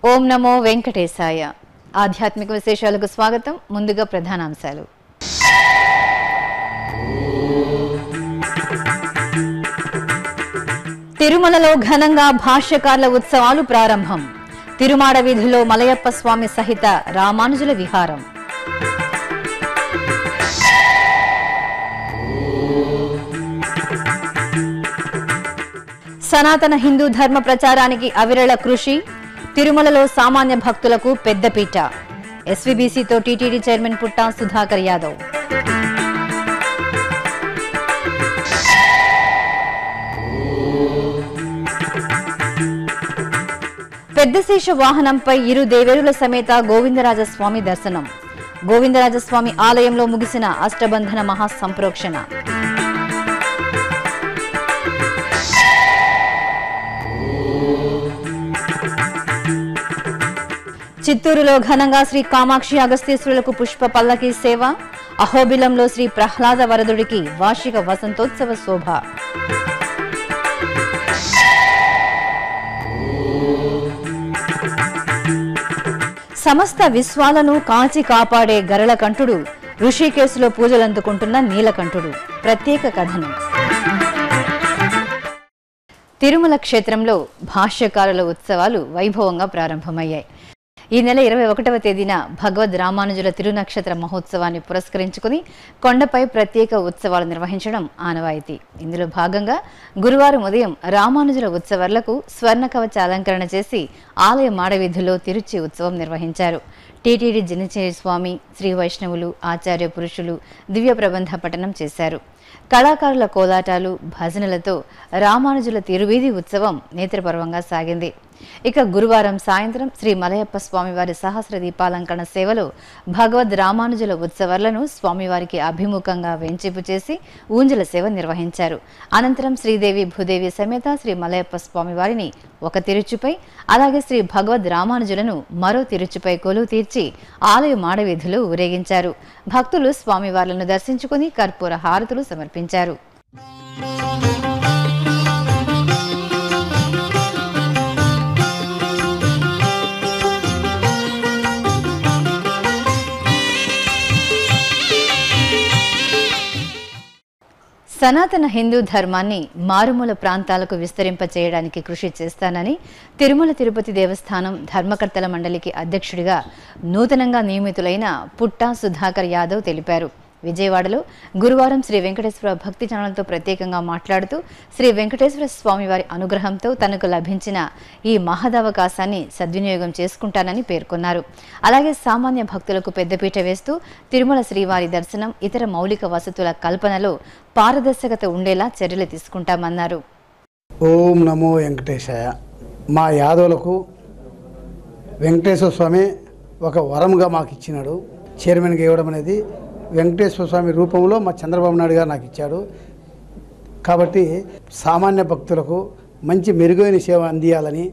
ఓం నమో వెంకటేశాయ ఆధ్యాత్మిక విశేషాలకు స్వాగతం ముందుగా ప్రధానాంశాలు తిరుమలలో ఘనంగా భాష్యకారుల ఉత్సవాలు ప్రారంభం తిరుమాడ వీధిలో మలయప్ప స్వామి సహిత రామానుజుల విహారం సనాతన హిందూ ధర్మ ప్రచారానికి అవిరళ కృషి తిరుమలలో సామాన్య భక్తులకు పెద్దపీట ఎస్వీబీసీతో టీటీడీ చైర్మన్ పుట్టా సుధాకర్ యాదవ్ పెద్దశేష వాహనంపై ఇరు దేవేరుల సమేత గోవిందరాజస్వామి దర్శనం గోవిందరాజస్వామి ఆలయంలో ముగిసిన అష్టబంధన మహాసంప్రోక్షణ చిత్తూరులో ఘనంగా శ్రీ కామాక్షి అగస్తీశ్వరులకు పుష్ప పల్లకి సేవ అహోబిలంలో శ్రీ ప్రహ్లాద వరదుడికి వార్షిక వసంతోత్సవ శోభ సమస్త విశ్వాలను కాచి కాపాడే గరళకంఠుడు ఋషికేశులో పూజలందుకుంటున్న నీలకంఠుడు ప్రత్యేక కథనం తిరుమల క్షేత్రంలో భాష్యకారుల ఉత్సవాలు వైభవంగా ప్రారంభమయ్యాయి ఈ నెల ఇరవై ఒకటవ తేదీన భగవద్ రామానుజుల తిరునక్షత్ర మహోత్సవాన్ని పురస్కరించుకుని కొండపై ప్రత్యేక ఉత్సవాలు నిర్వహించడం ఆనవాయితీ ఇందులో భాగంగా గురువారం ఉదయం రామానుజుల ఉత్సవాలకు స్వర్ణ కవచ అలంకరణ చేసి ఆలయ మాడవీధుల్లో తిరుచి ఉత్సవం నిర్వహించారు టీటీడీ జినచేరి స్వామి శ్రీ వైష్ణవులు ఆచార్య పురుషులు దివ్య ప్రబంధ పఠనం చేశారు కళాకారుల కోలాటాలు భజనలతో రామానుజుల తిరువీధి ఉత్సవం నేత్రపర్వంగా సాగింది ఇక గురువారం సాయంత్రం శ్రీ మలయప్ప స్వామివారి సహస్ర దీపాలంకరణ సేవలో భగవద్ రామానుజుల ఉత్సవాలను స్వామివారికి అభిముఖంగా వెంచింపు చేసి ఊంజల సేవ నిర్వహించారు అనంతరం శ్రీదేవి భూదేవి సమేత శ్రీ మలయప్ప స్వామివారిని ఒక తిరుచుపై అలాగే శ్రీ భగవద్ రామానుజులను మరో తిరుచుపై కొలువు తీర్చి ఆలయ మాడవీధులు ఊరేగించారు భక్తులు స్వామివార్లను దర్శించుకుని కర్పూర హారతులు సమర్పించారు సనాతన హిందూ ధర్మాన్ని మారుమూల ప్రాంతాలకు విస్తరింప చేయడానికి కృషి చేస్తానని తిరుమల తిరుపతి దేవస్థానం ధర్మకర్తల మండలికి అధ్యక్షుడిగా నూతనంగా నియమితులైన పుట్టా సుధాకర్ యాదవ్ తెలిపారు విజయవాడలో గురువారం శ్రీ వెంకటేశ్వర భక్తి ఛానల్తో ప్రత్యేకంగా మాట్లాడుతూ శ్రీ వెంకటేశ్వర స్వామి వారి అనుగ్రహంతో తనకు లభించిన ఈ మహదవకాశాన్ని సద్వినియోగం చేసుకుంటానని పేర్కొన్నారు అలాగే సామాన్య భక్తులకు పెద్దపీట వేస్తూ తిరుమల శ్రీవారి దర్శనం ఇతర మౌలిక వసతుల కల్పనలో పారదర్శకత ఉండేలా చర్యలు తీసుకుంటామన్నారు ఓం నమో వెంకటేశాయ మా యాదవులకు వెంకటేశ్వర స్వామి ఒక వరముగా మాకు ఇచ్చినాడు చైర్మన్గా ఇవ్వడం అనేది వెంకటేశ్వర స్వామి రూపంలో మా చంద్రబాబు నాయుడు గారు నాకు ఇచ్చాడు కాబట్టి సామాన్య భక్తులకు మంచి మెరుగైన సేవ అందియాలని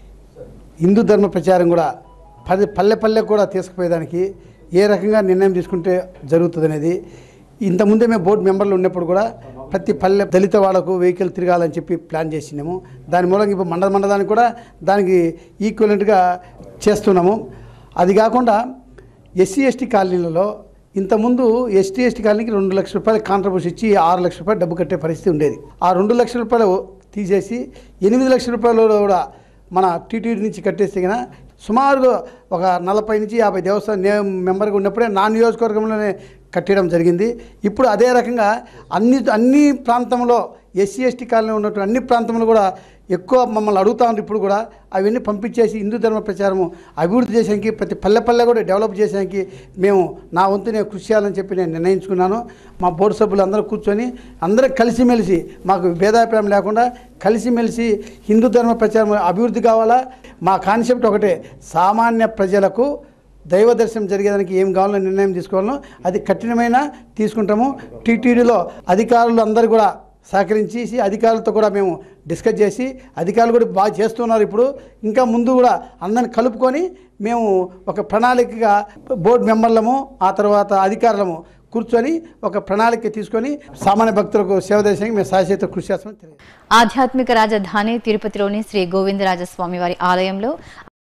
హిందూ ధర్మ ప్రచారం కూడా పది పల్లె పల్లె కూడా తీసుకుపోయేదానికి ఏ రకంగా నిర్ణయం తీసుకుంటే జరుగుతుంది అనేది ఇంతకుముందే మేము బోర్డు మెంబర్లు ఉన్నప్పుడు కూడా ప్రతి పల్లె దళిత వాళ్ళకు వెహికల్ తిరగాలని చెప్పి ప్లాన్ చేసినాము దాని మూలంగా ఇప్పుడు మండల మండలానికి కూడా దానికి ఈక్వలెంట్గా చేస్తున్నాము అది కాకుండా ఎస్సీ ఎస్టీ కాలనీలలో ఇంతకుముందు ఎస్టీ ఎస్టీ కాలనీకి రెండు లక్షల రూపాయలు కాంట్రిబ్యూషన్ ఇచ్చి ఆరు లక్షల రూపాయలు డబ్బు కట్టే పరిస్థితి ఉండేది ఆ రెండు లక్షల రూపాయలు తీసేసి ఎనిమిది లక్షల రూపాయలు కూడా మన టీటీడీ నుంచి కట్టేస్తే కనుక సుమారుగా ఒక నలభై నుంచి యాభై దేవస్థానం నే మెంబర్గా ఉన్నప్పుడే నా నియోజకవర్గంలోనే కట్టడం జరిగింది ఇప్పుడు అదే రకంగా అన్ని అన్ని ప్రాంతంలో ఎస్సీ ఎస్టీ కాలనీ ఉన్నటువంటి అన్ని ప్రాంతంలో కూడా ఎక్కువ మమ్మల్ని అడుగుతా ఉన్నారు ఇప్పుడు కూడా అవన్నీ పంపించేసి హిందూ ధర్మ ప్రచారము అభివృద్ధి చేసేకి ప్రతి పల్లె పల్లె కూడా డెవలప్ చేసేకి మేము నా వంతు నేను కృషి చేయాలని చెప్పి నేను నిర్ణయించుకున్నాను మా బోర్డు సభ్యులు అందరూ కూర్చొని అందరూ కలిసిమెలిసి మాకు భేదాభిప్రాయం లేకుండా కలిసిమెలిసి హిందూ ధర్మ ప్రచారం అభివృద్ధి కావాలా మా కాన్సెప్ట్ ఒకటే సామాన్య ప్రజలకు దైవ దర్శనం జరిగేదానికి ఏం కావాలో నిర్ణయం తీసుకోవాలో అది కఠినమైన తీసుకుంటాము టీటీడీలో అధికారులు అందరూ కూడా సహకరించి అధికారులతో కూడా మేము డిస్కస్ చేసి అధికారులు కూడా బాగా చేస్తున్నారు ఇప్పుడు ఇంకా ముందు కూడా అందరిని కలుపుకొని మేము ఒక ప్రణాళికగా బోర్డు మెంబర్లము ఆ తర్వాత అధికారులము కూర్చొని ఒక ప్రణాళిక తీసుకొని సామాన్య భక్తులకు సేవ చేసేందుకు మేము సాయశీత కృషి చేస్తామని తెలియదు ఆధ్యాత్మిక రాజధాని తిరుపతిలోని శ్రీ గోవిందరాజస్వామి వారి ఆలయంలో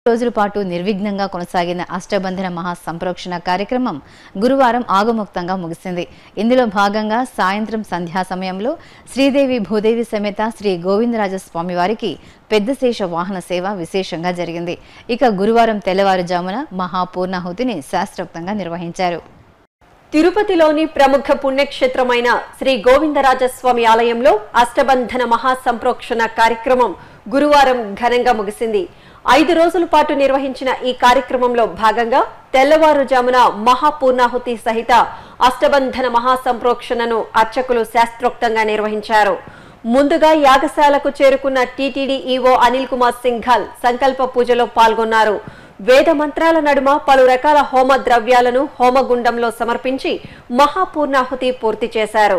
రోజుల పాటు నిర్విఘ్నంగా కొనసాగిన అష్టబంధన మహా సంప్రోక్షణ కార్యక్రమం గురువారం ఆగముక్తంగా ముగిసింది ఇందులో భాగంగా సాయంత్రం సంధ్యా సమయంలో శ్రీదేవి భూదేవి సమేత శ్రీ గోవిందరాజ స్వామి వారికి పెద్దశేష వాహన సేవ విశేషంగా జరిగింది ఇక గురువారం తెల్లవారుజామున మహాపూర్ణాహుతిని శాస్త్రోక్తంగా నిర్వహించారు తిరుపతిలోని ప్రముఖ పుణ్యక్షేత్రమైన శ్రీ గోవిందరాజస్వామి ఆలయంలో అష్టబంధన మహాసంప్రోక్షణ కార్యక్రమం గురువారం ఘనంగా ముగిసింది ఐదు రోజుల పాటు నిర్వహించిన ఈ కార్యక్రమంలో భాగంగా తెల్లవారుజామున మహాపూర్ణాహుతి సహిత అష్టబంధన మహాసంప్రోక్షణను అర్చకులు శాస్త్రోక్తంగా నిర్వహించారు ముందుగా యాగశాలకు చేరుకున్న టీటీడీ ఈవో అనిల్ కుమార్ సింఘాల్ సంకల్ప పూజలో పాల్గొన్నారు వేద మంత్రాల నడుమ పలు రకాల హోమ ద్రవ్యాలను హోమగుండంలో సమర్పించి మహాపూర్ణాహుతి పూర్తి చేశారు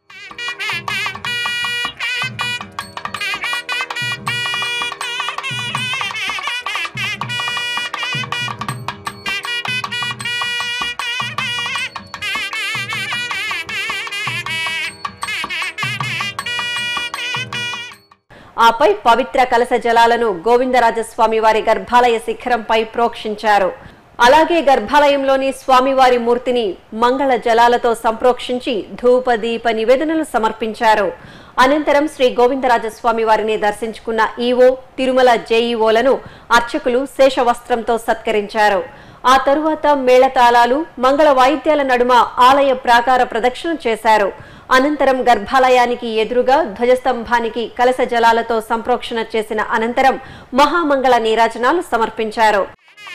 ఆపై పవిత్ర కలశ జలాలను గోవిందరాజస్వామి వారి గర్భాలయ శిఖరంపై ప్రోక్షించారు అలాగే గర్భాలయంలోని స్వామివారి మూర్తిని మంగళ జలాలతో సంప్రోక్షించి ధూప దీప నివేదనలు సమర్పించారు అనంతరం శ్రీ గోవిందరాజస్వామి వారిని దర్శించుకున్న ఈవో తిరుమల జేఈఓలను అర్చకులు శేషవస్త్రంతో సత్కరించారు ఆ తరువాత మేళతాళాలు మంగళ వాయిద్యాల నడుమ ఆలయ ప్రాకార ప్రదక్షిణ చేశారు అనంతరం గర్భాలయానికి ఎదురుగా ధ్వజస్తంభానికి కలశ జలాలతో సంప్రోక్షణ చేసిన అనంతరం మహామంగళ నీరాజనాలు సమర్పించారు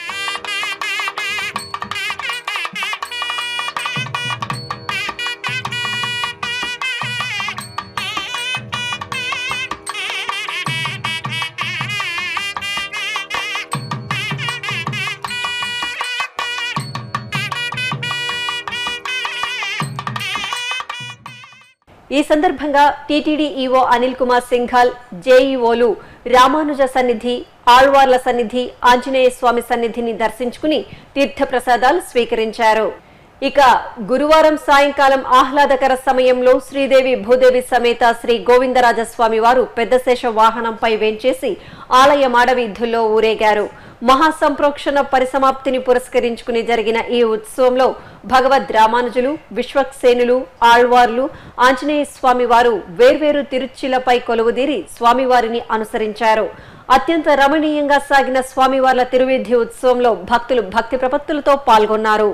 ఈ సందర్భంగా టీటీడీ ఈవో అనిల్ కుమార్ సింఘాల్ జేఈఓలు రామానుజ సన్నిధి ఆళ్వార్ల సన్నిధి ఆంజనేయ స్వామి సన్నిధిని దర్శించుకుని తీర్థప్రసాదాలు స్వీకరించారు ఇక గురువారం సాయంకాలం ఆహ్లాదకర సమయంలో శ్రీదేవి భూదేవి సమేత శ్రీ గోవిందరాజస్వామి వారు పెద్దశేష వాహనంపై వేంచేసి ఆలయ మాడవీధుల్లో ఊరేగారు మహాసంప్రోక్షణ పరిసమాప్తిని పురస్కరించుకుని జరిగిన ఈ ఉత్సవంలో భగవద్ రామానుజులు విశ్వక్సేనులు ఆళ్వార్లు ఆంజనేయ స్వామి వారు వేర్వేరు తిరుచిలపై కొలువుదీరి స్వామివారిని అనుసరించారు అత్యంత రమణీయంగా సాగిన స్వామివార్ల తిరువిధి ఉత్సవంలో భక్తులు భక్తి ప్రపత్తులతో పాల్గొన్నారు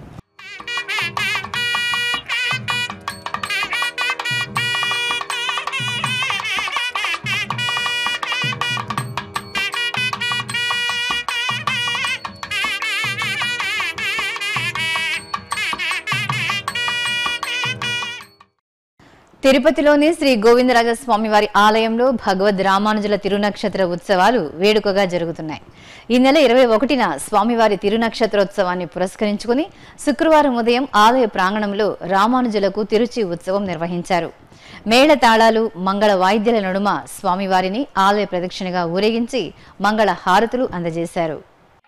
తిరుపతిలోని శ్రీ గోవిందరాజ స్వామి వారి ఆలయంలో భగవద్ రామానుజుల తిరునక్షత్ర ఉత్సవాలు వేడుకగా జరుగుతున్నాయి ఈ నెల ఇరవై ఒకటిన స్వామివారి తిరునక్షత్రోత్సవాన్ని పురస్కరించుకుని శుక్రవారం ఉదయం ఆలయ ప్రాంగణంలో రామానుజులకు తిరుచి ఉత్సవం నిర్వహించారు మేళ తాళాలు మంగళ వాయిద్యాల నడుమ స్వామివారిని ఆలయ ప్రదక్షిణగా ఊరేగించి మంగళ హారతులు అందజేశారు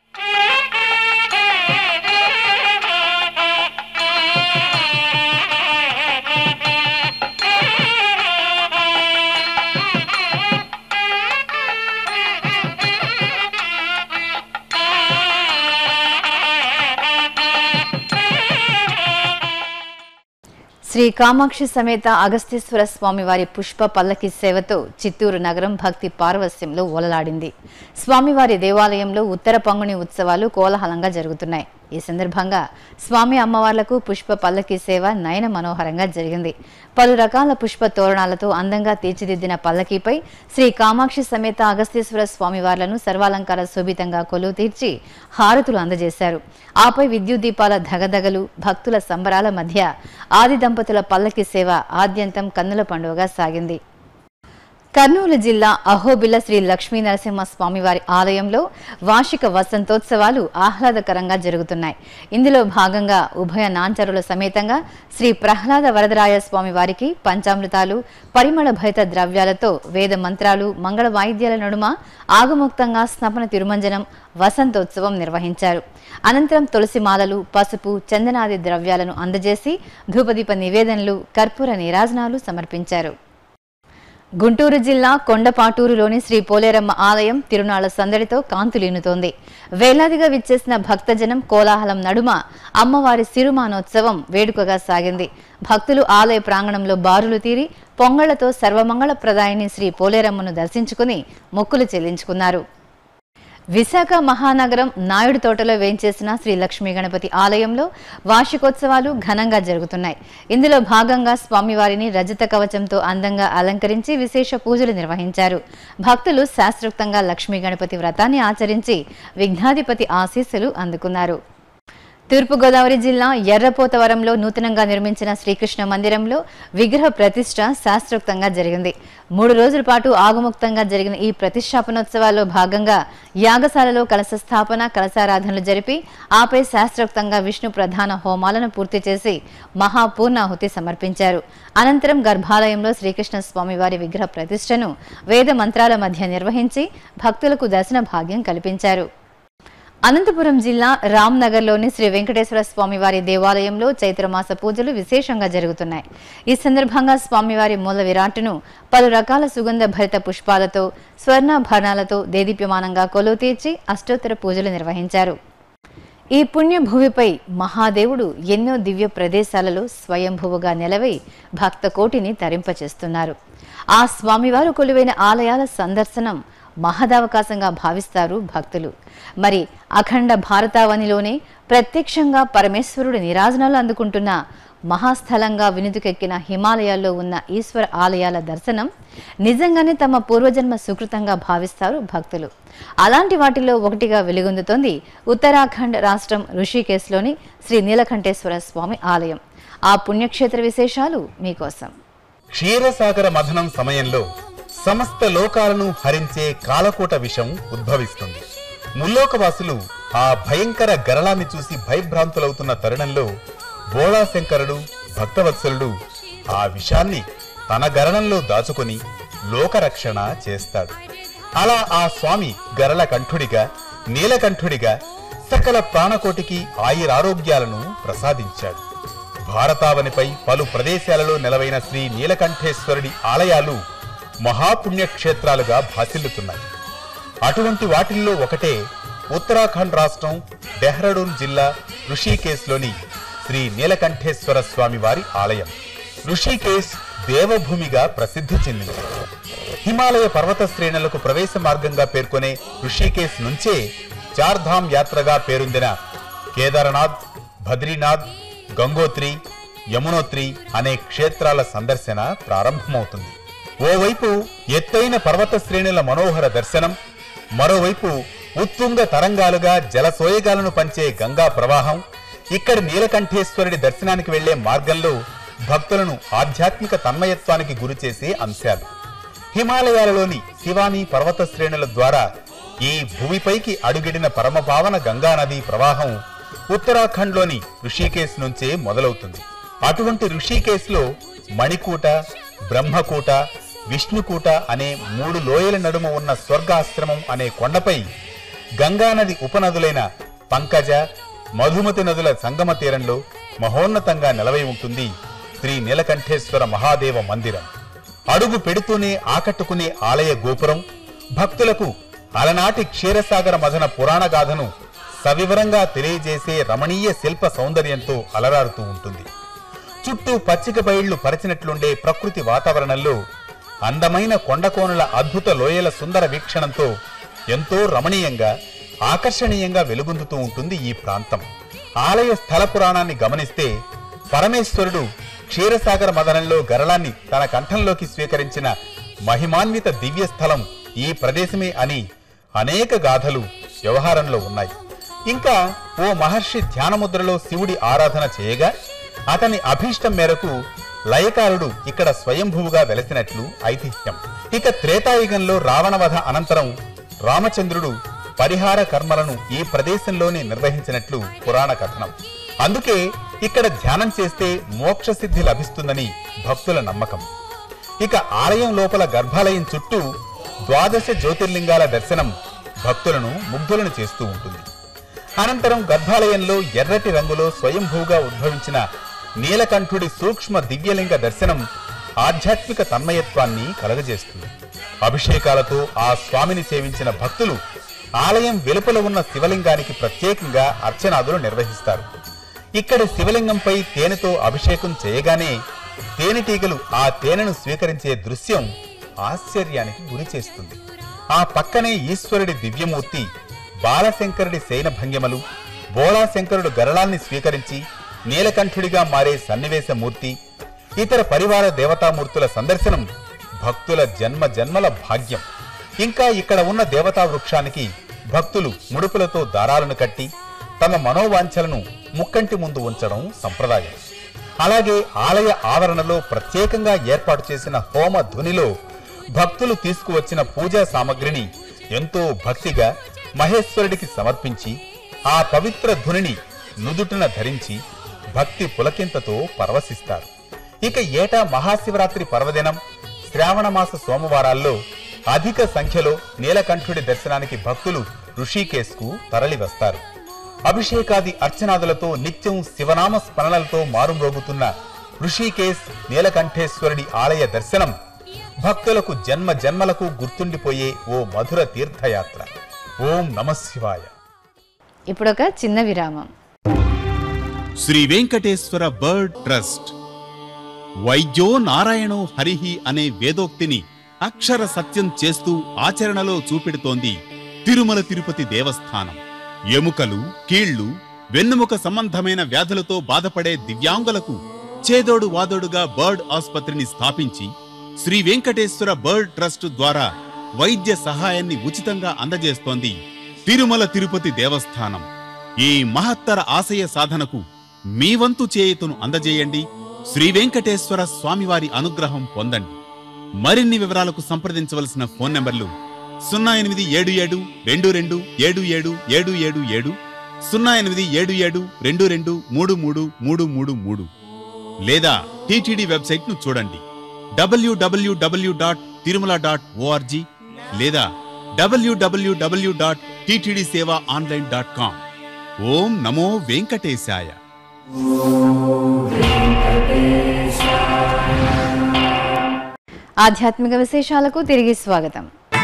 శ్రీ కామాక్షి సమేత అగస్తీశ్వర స్వామివారి పుష్ప పల్లకి సేవతో చిత్తూరు నగరం భక్తి పారవస్యంలో ఓలలాడింది స్వామివారి దేవాలయంలో ఉత్తర పంగుని ఉత్సవాలు కోలాహలంగా జరుగుతున్నాయి ఈ సందర్భంగా స్వామి అమ్మవార్లకు పుష్ప పల్లకి సేవ నయన మనోహరంగా జరిగింది పలు రకాల పుష్ప తోరణాలతో అందంగా తీర్చిదిద్దిన పల్లకీపై శ్రీ కామాక్షి సమేత అగస్తీశ్వర స్వామివార్లను సర్వాలంకార శోభితంగా కొలువు తీర్చి హారతులు అందజేశారు ఆపై విద్యుత్ దీపాల ధగధగలు భక్తుల సంబరాల మధ్య ఆది దంపతుల పల్లకి సేవ ఆద్యంతం కన్నుల పండుగగా సాగింది కర్నూలు జిల్లా అహోబిల శ్రీ లక్ష్మీ నరసింహ స్వామివారి ఆలయంలో వార్షిక వసంతోత్సవాలు ఆహ్లాదకరంగా జరుగుతున్నాయి ఇందులో భాగంగా ఉభయ నాంచరుల సమేతంగా శ్రీ ప్రహ్లాద వరదరాయ స్వామి వారికి పంచామృతాలు పరిమళ భైత ద్రవ్యాలతో వేద మంత్రాలు మంగళ వాయిద్యాల నడుమ ఆగముక్తంగా స్నపన తిరుమంజనం వసంతోత్సవం నిర్వహించారు అనంతరం తులసి మాలలు పసుపు చందనాది ద్రవ్యాలను అందజేసి ధూపదీప నివేదనలు కర్పూర నీరాజనాలు సమర్పించారు గుంటూరు జిల్లా కొండపాటూరులోని శ్రీ పోలేరమ్మ ఆలయం తిరునాళ్ల సందడితో కాంతులీనుతోంది వేలాదిగా విచ్చేసిన భక్తజనం కోలాహలం నడుమ అమ్మవారి సిరుమానోత్సవం వేడుకగా సాగింది భక్తులు ఆలయ ప్రాంగణంలో బారులు తీరి పొంగళ్లతో సర్వమంగళ ప్రదాయిని శ్రీ పోలేరమ్మను దర్శించుకుని మొక్కులు చెల్లించుకున్నారు విశాఖ మహానగరం నాయుడు తోటలో వేంచేసిన శ్రీ లక్ష్మీ గణపతి ఆలయంలో వార్షికోత్సవాలు ఘనంగా జరుగుతున్నాయి ఇందులో భాగంగా స్వామివారిని రజత కవచంతో అందంగా అలంకరించి విశేష పూజలు నిర్వహించారు భక్తులు శాస్త్రోక్తంగా లక్ష్మీ గణపతి వ్రతాన్ని ఆచరించి విఘ్నాధిపతి ఆశీస్సులు అందుకున్నారు తూర్పుగోదావరి జిల్లా ఎర్రపోతవరంలో నూతనంగా నిర్మించిన శ్రీకృష్ణ మందిరంలో విగ్రహ ప్రతిష్ట శాస్త్రోక్తంగా జరిగింది మూడు రోజుల పాటు ఆగుముక్తంగా జరిగిన ఈ ప్రతిష్టాపనోత్సవాల్లో భాగంగా యాగశాలలో కలశ స్థాపన కలశారాధనలు జరిపి ఆపై శాస్త్రోక్తంగా విష్ణు ప్రధాన హోమాలను పూర్తి చేసి మహాపూర్ణాహుతి సమర్పించారు అనంతరం గర్భాలయంలో శ్రీకృష్ణ స్వామివారి విగ్రహ ప్రతిష్టను వేద మంత్రాల మధ్య నిర్వహించి భక్తులకు దర్శన భాగ్యం కల్పించారు అనంతపురం జిల్లా రామ్నగర్లోని శ్రీ వెంకటేశ్వర స్వామివారి దేవాలయంలో చైత్రమాస పూజలు విశేషంగా జరుగుతున్నాయి ఈ సందర్భంగా స్వామివారి మూల విరాట్టును పలు రకాల సుగంధ భరిత పుష్పాలతో స్వర్ణాభరణాలతో దేదీప్యమానంగా కొలువు తీర్చి అష్టోత్తర పూజలు నిర్వహించారు ఈ పుణ్య భూమిపై మహాదేవుడు ఎన్నో దివ్య ప్రదేశాలలో స్వయంభువుగా నిలవై భక్త కోటిని తరింపచేస్తున్నారు ఆ స్వామివారు కొలువైన ఆలయాల సందర్శనం మహదవకాశంగా భావిస్తారు భక్తులు మరి అఖండ భారతావనిలోనే ప్రత్యక్షంగా పరమేశ్వరుడు నిరాజనాలు అందుకుంటున్న మహాస్థలంగా వినుతుకెక్కిన హిమాలయాల్లో ఉన్న ఈశ్వర ఆలయాల దర్శనం నిజంగానే తమ పూర్వజన్మ సుకృతంగా భావిస్తారు భక్తులు అలాంటి వాటిలో ఒకటిగా వెలుగొందుతోంది ఉత్తరాఖండ్ రాష్ట్రం ఋషికేశ్లోని శ్రీ నీలకంఠేశ్వర స్వామి ఆలయం ఆ పుణ్యక్షేత్ర విశేషాలు మీకోసం క్షీరసాగర మథనం సమయంలో సమస్త లోకాలను హరించే కాలకూట విషం ఉద్భవిస్తుంది ముల్లోకవాసులు ఆ భయంకర గరళాన్ని చూసి భయభ్రాంతులవుతున్న తరుణంలో బోళాశంకరుడు భక్తవత్సలుడు ఆ విషాన్ని తన గరణంలో దాచుకొని లోకరక్షణ చేస్తాడు అలా ఆ స్వామి గరళ కంఠుడిగా నీలకంఠుడిగా సకల ప్రాణకోటికి ఆయురారోగ్యాలను ప్రసాదించాడు భారతావనిపై పలు ప్రదేశాలలో నెలవైన శ్రీ నీలకంఠేశ్వరుడి ఆలయాలు మహాపుణ్యక్షేత్రాలుగా భాసిల్లుతున్నాయి అటువంటి వాటిల్లో ఒకటే ఉత్తరాఖండ్ రాష్ట్రం డెహ్రాడూన్ జిల్లా ఋషికేశ్లోని శ్రీ నీలకంఠేశ్వర స్వామి వారి ఆలయం ఋషికేశ్ దేవభూమిగా ప్రసిద్ధి చెందింది హిమాలయ పర్వత శ్రేణులకు ప్రవేశ మార్గంగా పేర్కొనే ఋషికేశ్ నుంచే చార్ధామ్ యాత్రగా పేరొందిన కేదార్నాథ్ బద్రీనాథ్ గంగోత్రి యమునోత్రి అనే క్షేత్రాల సందర్శన ప్రారంభమవుతుంది ఓవైపు ఎత్తైన పర్వత శ్రేణుల మనోహర దర్శనం మరోవైపు ఉత్తుంగ తరంగాలుగా జలసోయగాలను పంచే గంగా ప్రవాహం ఇక్కడి నీలకంఠేశ్వరుడి దర్శనానికి వెళ్లే మార్గంలో భక్తులను ఆధ్యాత్మిక తన్మయత్వానికి గురిచేసే అంశాలు హిమాలయాలలోని శివాని పర్వత శ్రేణుల ద్వారా ఈ భూమిపైకి అడుగిడిన పరమపావన గంగా నది ప్రవాహం ఉత్తరాఖండ్లోని ఋషికేశ్ నుంచే మొదలవుతుంది అటువంటి ఋషికేశ్లో మణికూట బ్రహ్మకూట విష్ణుకూట అనే మూడు లోయల నడుమ ఉన్న స్వర్గాశ్రమం అనే కొండపై గంగానది ఉపనదులైన పంకజ మధుమతి నదుల సంగమ తీరంలో మహోన్నతంగా నిలవై ఉంటుంది శ్రీ నీలకంఠేశ్వర మహాదేవ మందిరం అడుగు పెడుతూనే ఆకట్టుకునే ఆలయ గోపురం భక్తులకు అలనాటి క్షీరసాగర మదన పురాణ గాథను సవివరంగా తెలియజేసే రమణీయ శిల్ప సౌందర్యంతో అలరారుతూ ఉంటుంది చుట్టూ పచ్చిక బయళ్లు పరిచినట్లుండే ప్రకృతి వాతావరణంలో అందమైన కొండకోనల అద్భుత లోయల సుందర వీక్షణంతో ఎంతో రమణీయంగా ఆకర్షణీయంగా వెలుగొందుతూ ఉంటుంది ఈ ప్రాంతం ఆలయ స్థల పురాణాన్ని గమనిస్తే పరమేశ్వరుడు క్షీరసాగర మదనంలో గరళాన్ని తన కంఠంలోకి స్వీకరించిన మహిమాన్విత దివ్య స్థలం ఈ ప్రదేశమే అని అనేక గాథలు వ్యవహారంలో ఉన్నాయి ఇంకా ఓ మహర్షి ధ్యానముద్రలో శివుడి ఆరాధన చేయగా అతని అభీష్టం మేరకు లయకారుడు ఇక్కడ స్వయంభువుగా వెలసినట్లు ఐతిహ్యం ఇక త్రేతాయుగంలో రావణవధ అనంతరం రామచంద్రుడు పరిహార కర్మలను ఈ ప్రదేశంలోనే నిర్వహించినట్లు పురాణ కథనం అందుకే ఇక్కడ ధ్యానం చేస్తే మోక్ష సిద్ధి లభిస్తుందని భక్తుల నమ్మకం ఇక ఆలయం లోపల గర్భాలయం చుట్టూ ద్వాదశ జ్యోతిర్లింగాల దర్శనం భక్తులను ముగ్ధులను చేస్తూ ఉంటుంది అనంతరం గర్భాలయంలో ఎర్రటి రంగులో స్వయంభూగా ఉద్భవించిన నీలకంఠుడి సూక్ష్మ దివ్యలింగ దర్శనం ఆధ్యాత్మిక తన్మయత్వాన్ని కలగజేస్తుంది అభిషేకాలతో ఆ స్వామిని సేవించిన భక్తులు ఆలయం వెలుపల ఉన్న శివలింగానికి ప్రత్యేకంగా అర్చనాదులు నిర్వహిస్తారు ఇక్కడ శివలింగంపై తేనెతో అభిషేకం చేయగానే తేనెటీగలు ఆ తేనెను స్వీకరించే దృశ్యం ఆశ్చర్యానికి గురి చేస్తుంది ఆ పక్కనే ఈశ్వరుడి దివ్యమూర్తి బాలశంకరుడి శయన భంగిమలు బోళాశంకరుడు గరళాన్ని స్వీకరించి నీలకంఠుడిగా మారే సన్నివేశమూర్తి ఇతర పరివార దేవతామూర్తుల సందర్శనం భక్తుల జన్మ జన్మల భాగ్యం ఇంకా ఇక్కడ ఉన్న దేవతా వృక్షానికి భక్తులు ముడుపులతో దారాలను కట్టి తమ మనోవాంఛలను ముక్కంటి ముందు ఉంచడం సంప్రదాయం అలాగే ఆలయ ఆవరణలో ప్రత్యేకంగా ఏర్పాటు చేసిన హోమ ధునిలో భక్తులు తీసుకువచ్చిన పూజా సామగ్రిని ఎంతో భక్తిగా మహేశ్వరుడికి సమర్పించి ఆ పవిత్ర ధునిని నుదుటిన ధరించి భక్తి పులకింతతో పరవశిస్తారు ఇక ఏటా మహాశివరాత్రి పర్వదినం శ్రావణమాస సోమవారాల్లో అధిక సంఖ్యలో నీలకంఠుడి దర్శనానికి భక్తులు ఋషికేశ్కు తరలివస్తారు అభిషేకాది అర్చనాదులతో నిత్యం శివనామ స్మరణలతో మారుమ్రోగుతున్న ఋషికేశ్ నీలకంఠేశ్వరుడి ఆలయ దర్శనం భక్తులకు జన్మ జన్మలకు గుర్తుండిపోయే ఓ మధుర తీర్థయాత్ర ఓం నమశివాయ ఇప్పుడొక చిన్న విరామం శ్రీ వెంకటేశ్వర బర్డ్ ట్రస్ట్ వైద్యో నారాయణో హరిహి అనే వేదోక్తిని అక్షర సత్యం చేస్తూ ఆచరణలో చూపెడుతోంది తిరుమల తిరుపతి దేవస్థానం ఎముకలు కీళ్లు వెన్నుముక సంబంధమైన వ్యాధులతో బాధపడే దివ్యాంగులకు చేదోడు వాదోడుగా బర్డ్ ఆసుపత్రిని స్థాపించి శ్రీ వెంకటేశ్వర బర్డ్ ట్రస్ట్ ద్వారా వైద్య సహాయాన్ని ఉచితంగా అందజేస్తోంది తిరుమల తిరుపతి దేవస్థానం ఈ మహత్తర ఆశయ సాధనకు మీ వంతు చేయుతను అందజేయండి శ్రీ వెంకటేశ్వర స్వామివారి అనుగ్రహం పొందండి మరిన్ని వివరాలకు సంప్రదించవలసిన ఫోన్ నంబర్లు సున్నా ఎనిమిది ఏడు ఏడు రెండు రెండు ఏడు ఏడు ఏడు ఏడు ఏడు సున్నా ఎనిమిది ఏడు ఏడు రెండు రెండు మూడు మూడు మూడు మూడు మూడు లేదా టీటీడీ వెబ్సైట్ ను చూడండి WWW dot Tirumala dot ORG లేదా WWW dot TTD seva online dot com ఓం నమో వెంకటేశాయ ఆధ్యాత్మిక విశేషాలకు తిరిగి స్వాగతం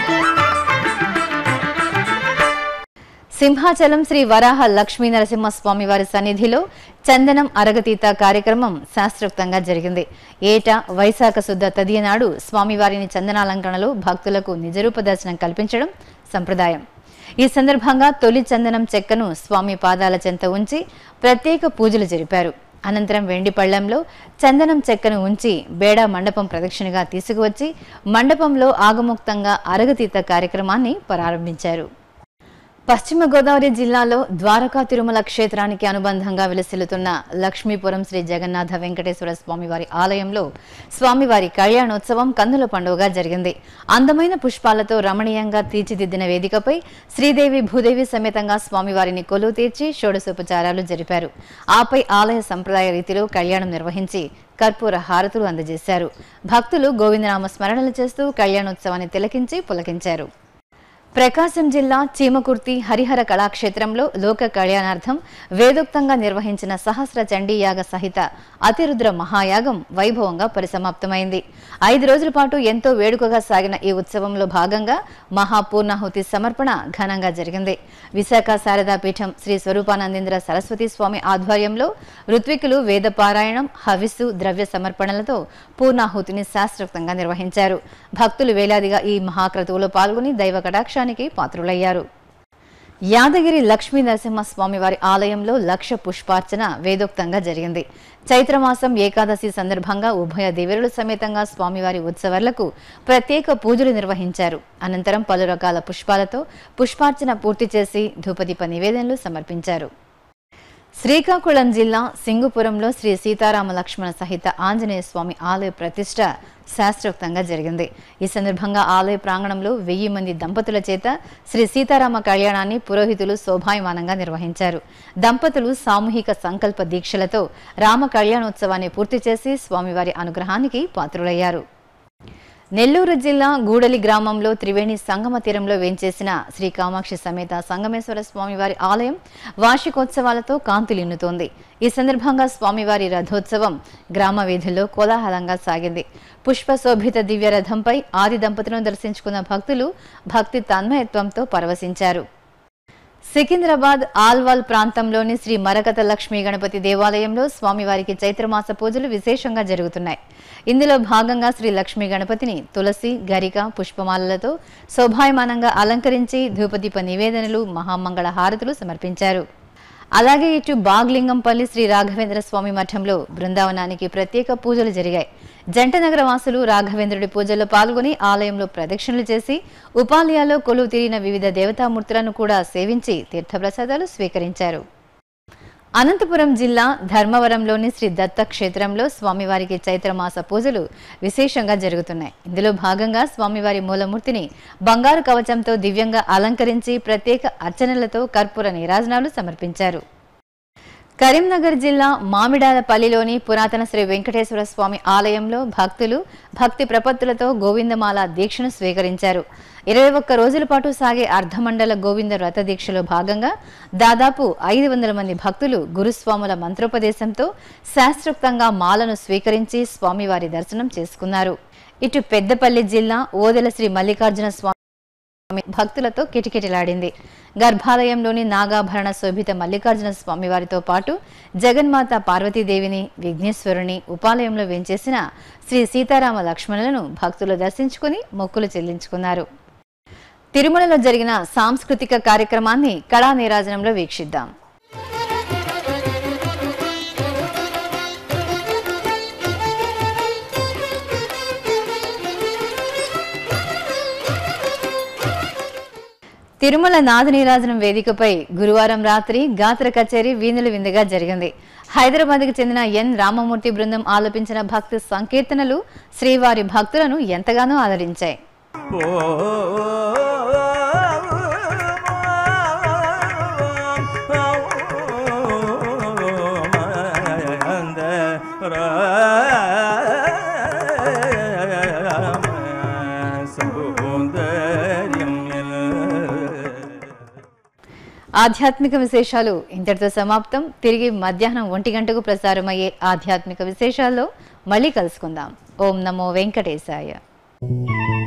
సింహాచలం శ్రీ వరాహ లక్ష్మీ నరసింహస్వామి వారి సన్నిధిలో చందనం అరగతీత కార్యక్రమం శాస్త్రోక్తంగా జరిగింది ఏటా వైశాఖ శుద్ధ తదియ నాడు స్వామివారిని చందనాలంకరణలో భక్తులకు నిజరూప దర్శనం కల్పించడం సంప్రదాయం ఈ సందర్భంగా తొలి చందనం చెక్కను స్వామి పాదాల చెంత ఉంచి ప్రత్యేక పూజలు జరిపారు అనంతరం వెండి పళ్లెంలో చందనం చెక్కను ఉంచి బేడా మండపం ప్రదక్షిణగా తీసుకువచ్చి మండపంలో ఆగముక్తంగా అరగతీత కార్యక్రమాన్ని ప్రారంభించారు పశ్చిమ గోదావరి జిల్లాలో ద్వారకా తిరుమల క్షేత్రానికి అనుబంధంగా విలసిల్లుతున్న లక్ష్మీపురం శ్రీ జగన్నాథ వెంకటేశ్వర స్వామివారి ఆలయంలో స్వామివారి కళ్యాణోత్సవం కన్నుల పండుగగా జరిగింది అందమైన పుష్పాలతో రమణీయంగా తీర్చిదిద్దిన వేదికపై శ్రీదేవి భూదేవి సమేతంగా స్వామివారిని కొలువు తీర్చి షోడశోపచారాలు జరిపారు ఆపై ఆలయ సంప్రదాయ రీతిలో కళ్యాణం నిర్వహించి కర్పూర హారతులు అందజేశారు భక్తులు గోవిందనామ స్మరణలు చేస్తూ కళ్యాణోత్సవాన్ని తిలకించి పులకించారు ప్రకాశం జిల్లా చీమకుర్తి హరిహర కళాక్షేత్రంలో లోక కళ్యాణార్థం వేదోక్తంగా నిర్వహించిన సహస్ర చండీ యాగ సహిత అతిరుద్ర మహాయాగం వైభవంగా పరిసమాప్తమైంది ఐదు రోజుల పాటు ఎంతో వేడుకగా సాగిన ఈ ఉత్సవంలో భాగంగా మహాపూర్ణాహుతి సమర్పణ ఘనంగా జరిగింది విశాఖ శారదా పీఠం శ్రీ స్వరూపానందేంద్ర సరస్వతి స్వామి ఆధ్వర్యంలో ఋత్వికులు వేద పారాయణం హవిస్సు ద్రవ్య సమర్పణలతో పూర్ణాహుతిని శాస్త్రోక్తంగా నిర్వహించారు భక్తులు వేలాదిగా ఈ మహాక్రతువులో పాల్గొని దైవ కటాక్షానికి పాత్రులయ్యారు యాదగిరి లక్ష్మీ నరసింహస్వామి వారి ఆలయంలో లక్ష పుష్పార్చన వేదోక్తంగా జరిగింది చైత్రమాసం ఏకాదశి సందర్భంగా ఉభయ దేవరుల సమేతంగా స్వామివారి ఉత్సవాలకు ప్రత్యేక పూజలు నిర్వహించారు అనంతరం పలు రకాల పుష్పాలతో పుష్పార్చన పూర్తి చేసి ధూపదీప నివేదనలు సమర్పించారు శ్రీకాకుళం జిల్లా సింగుపురంలో శ్రీ సీతారామ లక్ష్మణ సహిత ఆంజనేయ స్వామి ఆలయ ప్రతిష్ట శాస్త్రోక్తంగా జరిగింది ఈ సందర్భంగా ఆలయ ప్రాంగణంలో వెయ్యి మంది దంపతుల చేత శ్రీ సీతారామ కళ్యాణాన్ని పురోహితులు శోభాయమానంగా నిర్వహించారు దంపతులు సామూహిక సంకల్ప దీక్షలతో రామ కళ్యాణోత్సవాన్ని పూర్తి చేసి స్వామివారి అనుగ్రహానికి పాత్రులయ్యారు నెల్లూరు జిల్లా గూడలి గ్రామంలో త్రివేణి సంగమ తీరంలో వేంచేసిన శ్రీ కామాక్షి సమేత సంగమేశ్వర స్వామివారి ఆలయం వార్షికోత్సవాలతో కాంతులిన్నుతోంది ఈ సందర్భంగా స్వామివారి రథోత్సవం గ్రామ వీధుల్లో కోలాహలంగా సాగింది పుష్పశోభిత దివ్య రథంపై ఆది దంపతులను దర్శించుకున్న భక్తులు భక్తి తన్మయత్వంతో పరవశించారు సికింద్రాబాద్ ఆల్వాల్ ప్రాంతంలోని శ్రీ మరకత లక్ష్మీ గణపతి దేవాలయంలో స్వామివారికి చైత్రమాస పూజలు విశేషంగా జరుగుతున్నాయి ఇందులో భాగంగా శ్రీ లక్ష్మీ గణపతిని తులసి గరిక పుష్పమాలలతో శోభాయమానంగా అలంకరించి ధూపదీప నివేదనలు మహామంగళ హారతులు సమర్పించారు అలాగే ఇటు బాగ్లింగంపల్లి శ్రీ రాఘవేంద్ర స్వామి మఠంలో బృందావనానికి ప్రత్యేక పూజలు జరిగాయి జంటనగర వాసులు రాఘవేంద్రుడి పూజల్లో పాల్గొని ఆలయంలో ప్రదక్షిణలు చేసి ఉపాలయాల్లో కొలువు తీరిన వివిధ దేవతామూర్తులను కూడా సేవించి తీర్థప్రసాదాలు స్వీకరించారు అనంతపురం జిల్లా ధర్మవరంలోని శ్రీ దత్త క్షేత్రంలో స్వామివారికి చైత్రమాస పూజలు విశేషంగా జరుగుతున్నాయి ఇందులో భాగంగా స్వామివారి మూలమూర్తిని బంగారు కవచంతో దివ్యంగా అలంకరించి ప్రత్యేక అర్చనలతో కర్పూర నీరాజనాలు సమర్పించారు కరీంనగర్ జిల్లా మామిడాలపల్లిలోని పురాతన శ్రీ వెంకటేశ్వర స్వామి ఆలయంలో భక్తులు భక్తి ప్రపత్తులతో గోవిందమాల దీక్షను స్వీకరించారు ఇరవై ఒక్క రోజుల పాటు సాగే అర్ధమండల గోవింద వ్రత దీక్షలో భాగంగా దాదాపు ఐదు వందల మంది భక్తులు గురుస్వాముల మంత్రోపదేశంతో శాస్త్రోక్తంగా మాలను స్వీకరించి స్వామివారి దర్శనం చేసుకున్నారు ఇటు పెద్దపల్లి జిల్లా ఓదెల శ్రీ మల్లికార్జున స్వామి స్వామి భక్తులతో కిటకిటలాడింది గర్భాలయంలోని నాగాభరణ శోభిత మల్లికార్జున స్వామి వారితో పాటు జగన్మాత పార్వతీదేవిని విఘ్నేశ్వరుని ఉపాలయంలో వెంచేసిన శ్రీ సీతారామ లక్ష్మణులను భక్తులు దర్శించుకుని మొక్కులు చెల్లించుకున్నారు తిరుమలలో జరిగిన సాంస్కృతిక కార్యక్రమాన్ని కళా నీరాజనంలో వీక్షిద్దాం తిరుమల నాదనీరాజనం వేదికపై గురువారం రాత్రి గాత్ర కచేరీ వీణుల విందుగా జరిగింది హైదరాబాద్కు చెందిన ఎన్ రామమూర్తి బృందం ఆలపించిన భక్తి సంకీర్తనలు శ్రీవారి భక్తులను ఎంతగానో ఆదరించాయి ఆధ్యాత్మిక విశేషాలు ఇంతటితో సమాప్తం తిరిగి మధ్యాహ్నం ఒంటి గంటకు ప్రసారమయ్యే ఆధ్యాత్మిక విశేషాల్లో మళ్ళీ కలుసుకుందాం ఓం నమో వెంకటేశాయ